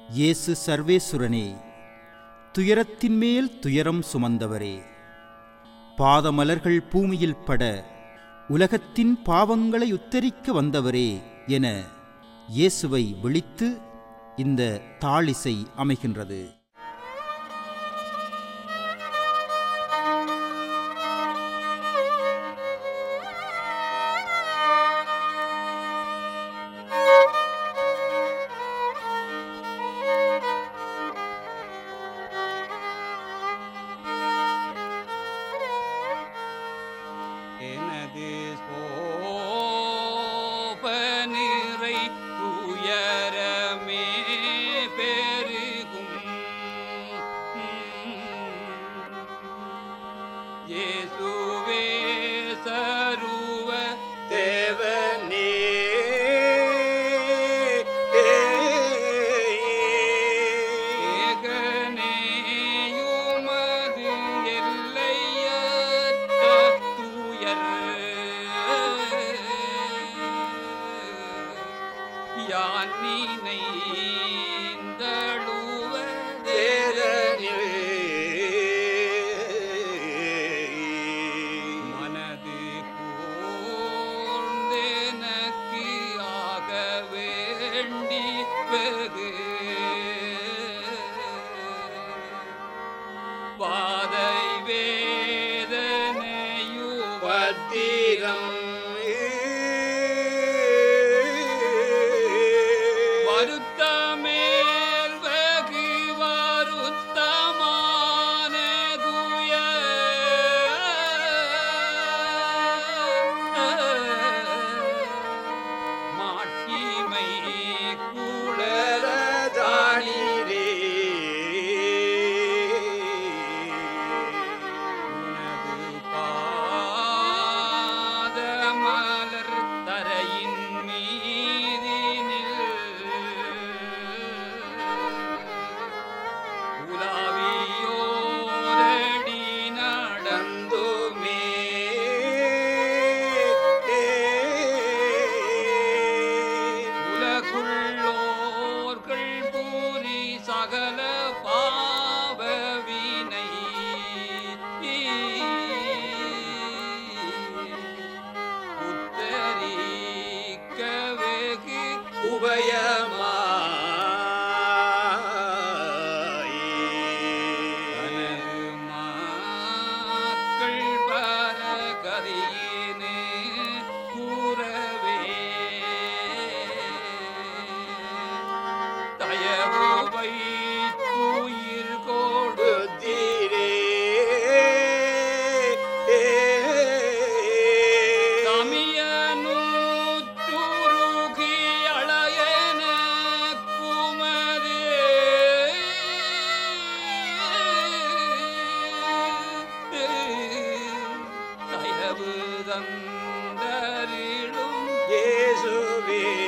இயேசு சர்வேசுரனே துயரத்தின் மேல் துயரம் சுமந்தவரே பாதமலர்கள் பூமியில் பட உலகத்தின் பாவங்களை உத்தரிக்க வந்தவரே என இயேசுவை விழித்து இந்த தாளிசை அமைகின்றது எனது சோபனிறை துயரமே பெருகும் இயேசுவே சருவ தேவனே ஏகனேயுமது எல்லையற்ற துயர் யான் நினைந்தழுவ மனது கூர்ந்தெனக்கு ஆக வேண்டி வெகு பாதை வேதனையு பத்திரம் வருத்தமேல் வெகு வருத்தமான மாட்டிமை குளர தானீரே உனது பாதமலர் தரையின் மீதினில் உலாவியோரடி நடந்துமே உலகுள்ளோர்கள் பூரி சகல பாவவினை உத்தரிக்க வெகு தனது மக்கள் பரகதியினு கூறவே தயவு வைத்துயிர் கோடு தமியனூற்றுருகி அளையன குமரே தயவு தந்தரிடும் இயேசுவே